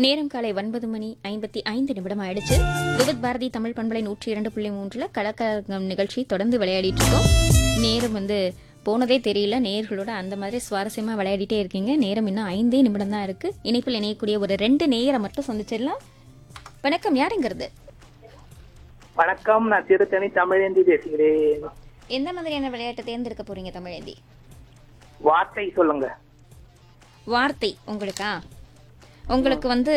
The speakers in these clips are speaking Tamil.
நேரம் காலை ஒன்பது மணி ஐம்பத்தி ஐந்து நிமிடம் ஆயிடுச்சு விவித் பாரதி தமிழ் பண்பலை நூற்றி இரண்டு புள்ளி மூன்றுல கலக்கரங்கம் நிகழ்ச்சி தொடர்ந்து விளையாடிட்டு இருக்கோம் நேரம் வந்து போனதே தெரியல நேர்களோட அந்த மாதிரி சுவாரஸ்யமா விளையாடிட்டே இருக்கீங்க நேரம் இன்னும் ஐந்தே நிமிடம் தான் இருக்கு இணைப்பில் இணையக்கூடிய ஒரு ரெண்டு நேயரை மட்டும் சந்திச்சிடலாம் வணக்கம் யாருங்கிறது வணக்கம் நான் திருத்தணி தமிழேந்தி பேசுகிறேன் எந்த மாதிரியான விளையாட்டை தேர்ந்தெடுக்க போறீங்க தமிழேந்தி வார்த்தை சொல்லுங்க வார்த்தை உங்களுக்கா உங்களுக்கு வந்து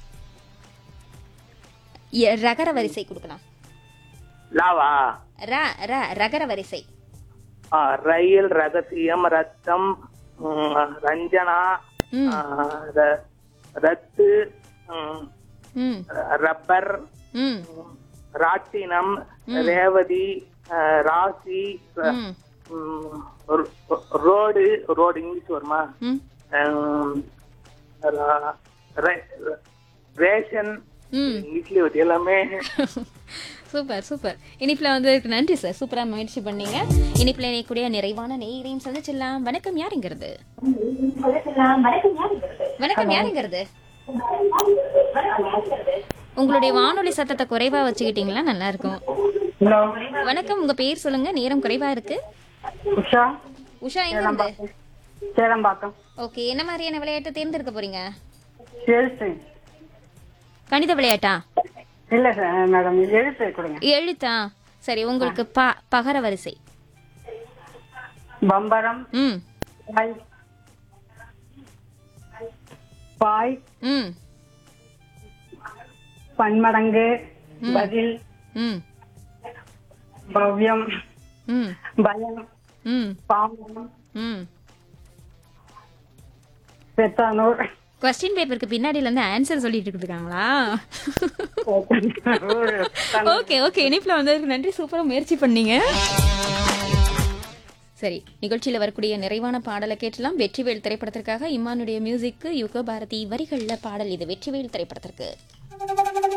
எ- ரகர வரிசை கொடுக்கலாம் லாவா ர ர ரகர வரிசை ஆ, ரயில் ரகசியம் ரத்தம் ம், ரஞ்சனா ம். ஆ, ர- ரத்து ம், ம் ரப்பர் ம் ராட்டினம் ரேவதி ஆ, ராசி ர- ம் ம், ரோ- ரோடு ரோடு இங்கிலீஷ் வருமா ம் ம், ர- ரே- ரேஷன் ம் இங்கிலீஷ்ல வருது எல்லாமே சூப்பர் சூப்பர் இனிப்புல வந்து நன்றி சார் சூப்பரா முயற்சி பண்ணீங்க இனிப்புல இணையக்கூடிய நிறைவான நேயரையும் சந்திச்சிடலாம் வணக்கம் யாருங்கிறது வணக்கம் யாருங்கிறது உங்களுடைய வானொலி சத்தத்தை குறைவா வச்சுக்கிட்டீங்களா நல்லா இருக்கும் ஹலோ வணக்கம் உங்க பேர் சொல்லுங்க நேரம் குறைவா இருக்கு உஷா உஷா எங்க இருந்து சேலம்பாக்கம் ஓகே என்ன மாதிரியான விளையாட்டை தேர்ந்தெடுக்க போறீங்க எழுத்து கணித விளையாட்டா இல்ல சார் மேடம் எழுத்து கொடுங்க எழுத்தா சரி உங்களுக்கு ப பகர வரிசை பம்பரம் ம் பாய் பாய் ம் பன்மடங்கு பதில் ம் பவ்யம் ம் பயம் ம் பாவம் ம் பெத்தானூர் கொஸ்டின் பேப்பருக்கு பின்னாடில இருந்து ஆன்சர் சொல்லிட்டு இருக்காங்களா ஓகே ஓகே இனிப்புல வந்ததுக்கு நன்றி சூப்பரா முயற்சி பண்ணீங்க சரி நிகழ்ச்சியில வரக்கூடிய நிறைவான பாடலை கேட்டலாம் வெற்றிவேல் திரைப்படத்திற்காக இம்மானுடைய மியூசிக்கு யுக பாரதி வரிகள்ல பாடல் இது வெற்றிவேல் திரைப்படத்திற்கு